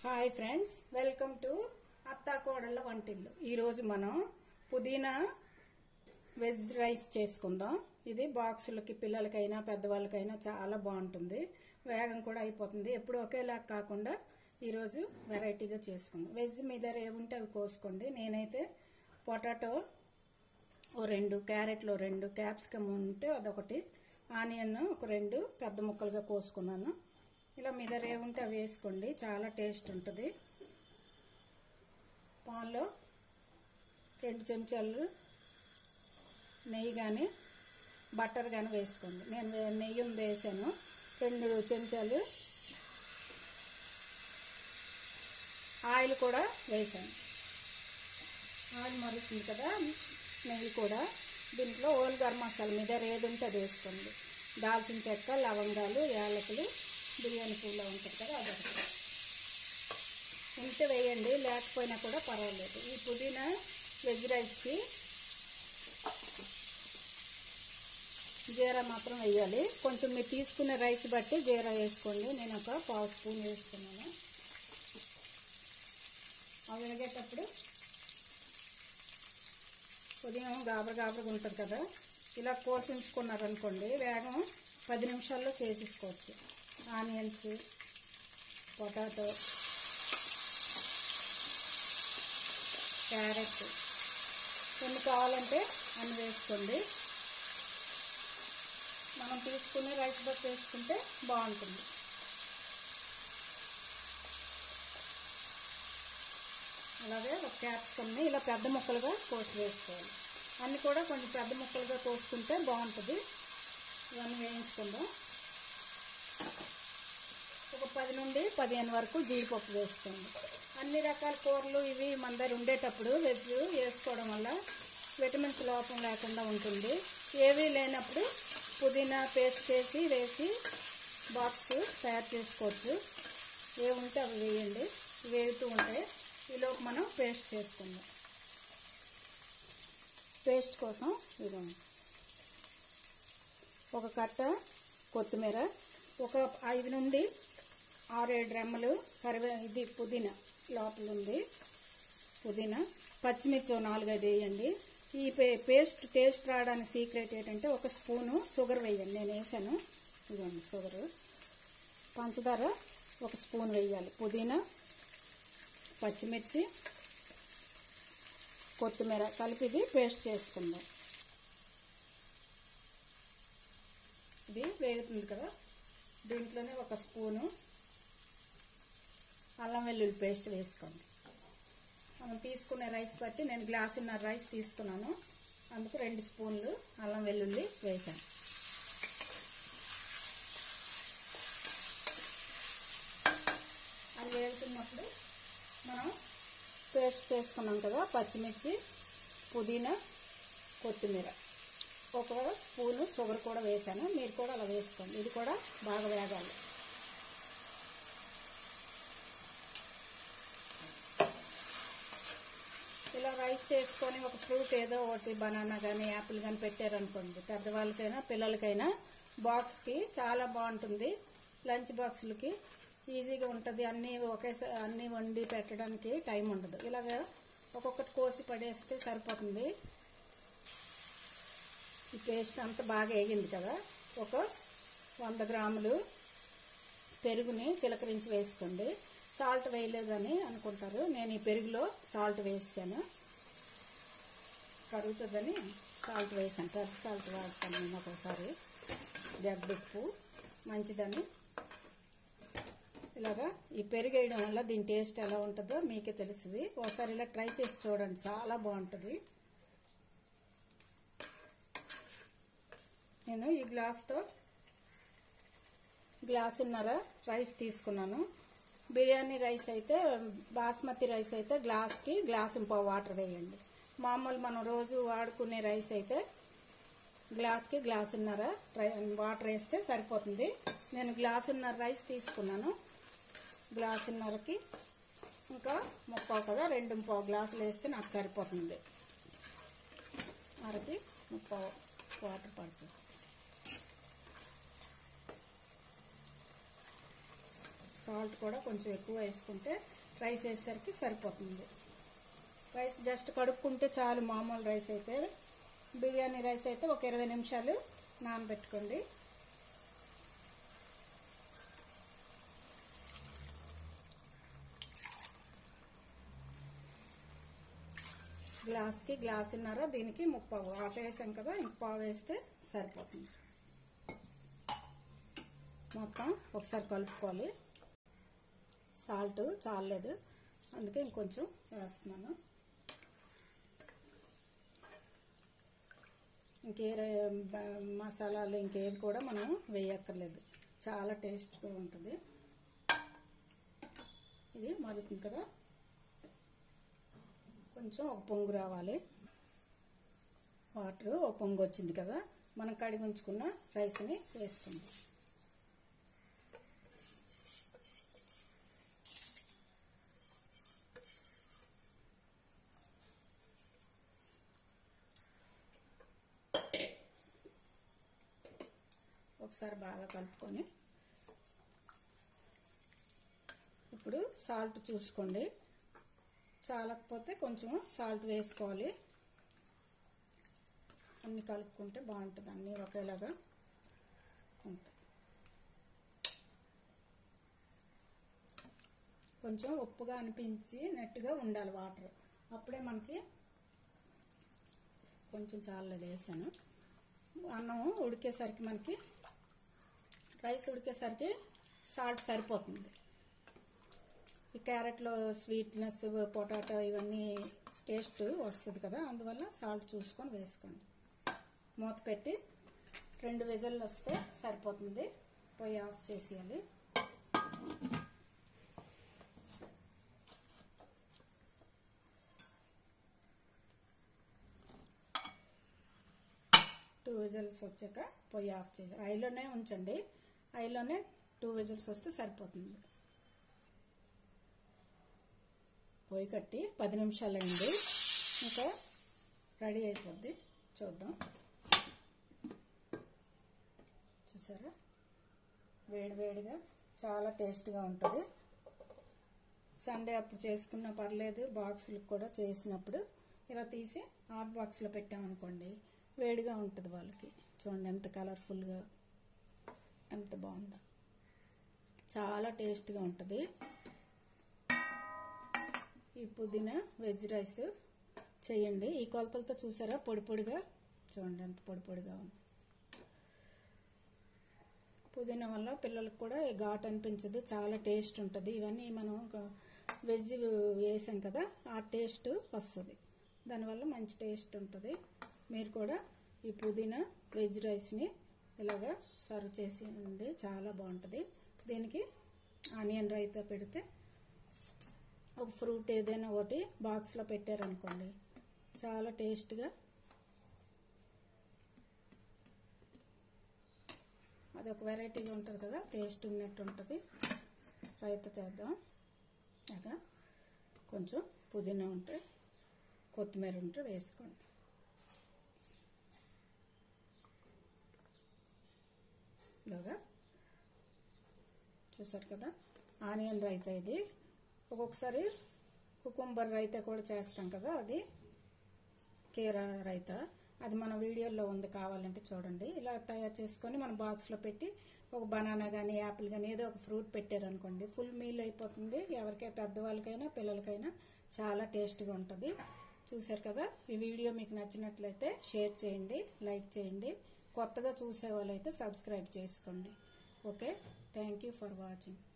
hi friends welcome to అత్తా కోడళ్ళ వంటిల్లు ఈరోజు మనం పుదీనా వెజ్ రైస్ చేసుకుందాం ఇది బాక్సులకి పిల్లలకైనా పెద్దవాళ్ళకైనా చాలా బాగుంటుంది వేగం కూడా అయిపోతుంది ఎప్పుడు ఒకేలా కాకుండా ఈరోజు వెరైటీగా చేసుకుందాం వెజ్ మీ దగ్గర ఏముంటే అవి కోసుకోండి నేనైతే పొటాటో ఓ రెండు క్యారెట్లు రెండు క్యాప్సికమ్ ఉంటే అదొకటి ఆనియన్ ఒక రెండు పెద్ద ముక్కలుగా కోసుకున్నాను ఇలా మీ దగ్గర ఏముంటే అవి వేసుకోండి చాలా టేస్ట్ ఉంటుంది పాన్లో రెండు చెంచాలు నెయ్యి కానీ బటర్ కానీ వేసుకోండి నేను వే- నెయ్యి ఉంది వేసాను రెండు చెంచాలు ఆయిల్ కూడా వేసాను ఆయిల్ మరుగుతుంది కదా నెయ్యి కూడా దీంట్లో ఓల్ గరం మసాలా మీ దగ్గర ఏది ఉంటే అది వేసుకోండి దాల్చిన చెక్క లవంగాలు యాలకులు బిర్యానీ పూలో ఉంటుంది కదా అది ఒకటి ఉంటే వేయండి లేకపోయినా కూడా పర్వాలేదు ఈ పుదీనా వెజ్ రైస్కి జీరా మాత్రం వేయాలి కొంచెం మీరు తీసుకునే రైస్ బట్టి జీరా వేసుకోండి నేను ఒక పావు స్పూన్ వేసుకున్నాను అవి వేగేటప్పుడు ఉదయం గాబర గాబరగా ఉంటుంది కదా ఇలా కోసించుకున్నారనుకోండి వేగం పది నిమిషాల్లో చేసేసుకోవచ్చు ఆనియన్స్ పొటాటో క్యారెట్ కొన్ని కావాలంటే అన్ని వేసుకోండి మనం తీసుకునే రైస్ బట్ వేసుకుంటే బాగుంటుంది అలాగే ఒక క్యాప్సికమ్ని ఇలా పెద్ద ముక్కలుగా కోసి వేసుకోవాలి అన్నీ కూడా కొంచెం పెద్ద ముక్కలుగా కోసుకుంటే బాగుంటుంది ఇవన్నీ వేయించుకుందాం ఒక పది నుండి పదిహేను వరకు జీడిపప్పు వేసుకోండి అన్ని రకాల కూరలు ఇవి మన దగ్గర ఉండేటప్పుడు వెజ్ వేసుకోవడం వల్ల విటమిన్స్ లోపం లేకుండా ఉంటుంది ఏవీ లేనప్పుడు పుదీనా పేస్ట్ చేసి వేసి బాక్స్ తయారు చేసుకోవచ్చు ఏ ఉంటే అవి వేయండి వేగుతూ ఉంటే ఈలోపు మనం పేస్ట్ చేసుకుందాం పేస్ట్ కోసం ఇదిగోండి ఒక కట్ట కొత్తిమీర ఒక ఐదు నుండి ఆరేడు రెమ్మలు కరివే ఇది పుదీనా లోపల ఉంది పుదీనా పచ్చిమిర్చి ఓ నాలుగైదు వేయండి ఈ పే పేస్ట్ టేస్ట్ రావడానికి సీక్రెట్ ఏంటంటే ఒక స్పూను షుగర్ వేయండి నేను వేసాను ఇదిగోండి షుగరు పంచదార ఒక స్పూన్ వేయాలి పుదీనా పచ్చిమిర్చి కొత్తిమీర కలిపి ఇది పేస్ట్ చేసుకుందాం ఇది వేగుతుంది కదా దీంట్లోనే ఒక స్పూను అల్లం వెల్లుల్లి పేస్ట్ వేసుకోండి మనం తీసుకునే రైస్ బట్టి నేను గ్లాసున్నర రైస్ తీసుకున్నాను అందుకు రెండు స్పూన్లు అల్లం వెల్లుల్లి వేసాను అది వేగుతున్నప్పుడు మనం పేస్ట్ చేసుకున్నాం కదా పచ్చిమిర్చి పుదీనా కొత్తిమీర ఒక స్పూను షుగర్ కూడా వేసాను మీరు కూడా అలా వేసుకోండి ఇది కూడా బాగా వేగాలి ఇలా రైస్ చేసుకొని ఒక ఫ్రూట్ ఏదో ఒకటి బనానా కానీ యాపిల్ కానీ పెట్టారనుకోండి పెద్దవాళ్ళకైనా పిల్లలకైనా బాక్స్కి చాలా బాగుంటుంది లంచ్ బాక్సులకి ఈజీగా ఉంటుంది అన్నీ ఒకేసారి అన్నీ వండి పెట్టడానికి టైం ఉండదు ఇలాగ ఒక్కొక్కటి కోసి పడేస్తే సరిపోతుంది ఈ పేస్ట్ అంతా బాగా వేగింది కదా ఒక వంద గ్రాములు పెరుగుని చిలకరించి వేసుకోండి సాల్ట్ వేయలేదని అనుకుంటారు నేను ఈ పెరుగులో సాల్ట్ వేసాను కరుగుతుందని సాల్ట్ వేసాను పెద్ద సాల్ట్ వాడతాను నేను ఒకసారి దెబ్బుప్పు మంచిదని ఇలాగా ఈ పెరుగు వేయడం వల్ల దీని టేస్ట్ ఎలా ఉంటుందో మీకే తెలుస్తుంది ఒకసారి ఇలా ట్రై చేసి చూడండి చాలా బాగుంటుంది నేను ఈ గ్లాస్తో గ్లాసున్నర రైస్ తీసుకున్నాను బిర్యానీ రైస్ అయితే బాస్మతి రైస్ అయితే గ్లాస్కి గ్లాసు పావు వాటర్ వేయండి మామూలు మనం రోజు వాడుకునే రైస్ అయితే గ్లాస్కి గ్లాసున్నర రై వాటర్ వేస్తే సరిపోతుంది నేను గ్లాసున్నర రైస్ తీసుకున్నాను గ్లాసున్నరకి ఇంకా ముప్పావు కదా రెండు ముప్పావు గ్లాసులు వేస్తే నాకు సరిపోతుంది అరకి ముప్పావు వాటర్ పడుతుంది సాల్ట్ కూడా కొంచెం ఎక్కువ వేసుకుంటే రైస్ వేసేసరికి సరిపోతుంది రైస్ జస్ట్ కడుక్కుంటే చాలు మామూలు రైస్ అయితే బిర్యానీ రైస్ అయితే ఒక ఇరవై నిమిషాలు నానబెట్టుకోండి గ్లాస్కి గ్లాసున్నర దీనికి ముప్పావు హాఫ్ వేసాం కదా ఇంక పావు వేస్తే సరిపోతుంది మొత్తం ఒకసారి కలుపుకోవాలి సాల్ట్ చాలలేదు అందుకే ఇంకొంచెం వేస్తున్నాను ఇంకే మసాలాలు ఇంకేవి కూడా మనం వేయక్కర్లేదు చాలా టేస్ట్గా ఉంటుంది ఇది మరుగుతుంది కదా కొంచెం ఒక పొంగు రావాలి వాటర్ ఒక పొంగు వచ్చింది కదా మనం కడిగి ఉంచుకున్న రైస్ని వేసుకుందాం ఒకసారి బాగా కలుపుకొని ఇప్పుడు సాల్ట్ చూసుకోండి చాలకపోతే కొంచెం సాల్ట్ వేసుకోవాలి అన్ని కలుపుకుంటే బాగుంటుంది అన్నీ ఒకేలాగా ఉంటాయి కొంచెం ఉప్పుగా అనిపించి నెట్టుగా ఉండాలి వాటర్ అప్పుడే మనకి కొంచెం చాలా వేసాను అన్నం ఉడికేసరికి మనకి రైస్ ఉడికేసరికి సాల్ట్ సరిపోతుంది ఈ క్యారెట్లో స్వీట్నెస్ పొటాటో ఇవన్నీ టేస్ట్ వస్తుంది కదా అందువల్ల సాల్ట్ చూసుకొని వేసుకోండి మూత పెట్టి రెండు విజల్లు వస్తే సరిపోతుంది పొయ్యి ఆఫ్ చేసేయాలి టూ విజిల్స్ వచ్చాక పొయ్యి ఆఫ్ చేసి ఐలోనే ఉంచండి ఐలోనే టూ విజిల్స్ వస్తే సరిపోతుంది పొయ్యి కట్టి పది నిమిషాలు అయింది ఇంకా రెడీ అయిపోద్ది చూద్దాం చూసారా వేడి వేడిగా చాలా టేస్ట్గా ఉంటుంది సండే అప్పుడు చేసుకున్నా పర్లేదు బాక్సులకు కూడా చేసినప్పుడు ఇలా తీసి హాట్ బాక్స్లో పెట్టామనుకోండి వేడిగా ఉంటుంది వాళ్ళకి చూడండి ఎంత కలర్ఫుల్గా ఎంత బాగుందో చాలా టేస్ట్గా ఉంటుంది ఈ పుదీనా వెజ్ రైస్ చేయండి ఈ కొలతలతో చూసారా పొడి పొడిగా చూడండి ఎంత పొడి పొడిగా ఉంది పుదీనా వల్ల పిల్లలకు కూడా ఘాట్ అనిపించదు చాలా టేస్ట్ ఉంటుంది ఇవన్నీ మనం వెజ్ వేసాం కదా ఆ టేస్ట్ వస్తుంది దానివల్ల మంచి టేస్ట్ ఉంటుంది మీరు కూడా ఈ పుదీనా వెజ్ రైస్ని ఇలాగా సర్వ్ చేసి ఉండి చాలా బాగుంటుంది దీనికి ఆనియన్ రైతా పెడితే ఒక ఫ్రూట్ ఏదైనా ఒకటి బాక్స్లో పెట్టారనుకోండి చాలా టేస్ట్గా అది ఒక వెరైటీగా ఉంటుంది కదా టేస్ట్ ఉన్నట్టు ఉంటుంది రైతా చేద్దాం ఇక కొంచెం పుదీనా ఉంటే కొత్తిమీర ఉంటే వేసుకోండి ఇలాగా చూసారు కదా ఆనియన్ రైతా ఇది ఒక్కొక్కసారి కుకుంబర్ రైతా కూడా చేస్తాం కదా అది కీరా రైతా అది మన వీడియోలో ఉంది కావాలంటే చూడండి ఇలా తయారు చేసుకొని మన బాక్స్లో పెట్టి ఒక బనానా కానీ యాపిల్ కానీ ఏదో ఒక ఫ్రూట్ పెట్టారనుకోండి ఫుల్ మీల్ అయిపోతుంది ఎవరికైనా పెద్దవాళ్ళకైనా పిల్లలకైనా చాలా టేస్ట్గా ఉంటుంది చూశారు కదా ఈ వీడియో మీకు నచ్చినట్లయితే షేర్ చేయండి లైక్ చేయండి కొత్తగా చూసే వాళ్ళైతే సబ్స్క్రైబ్ చేసుకోండి okay thank you for watching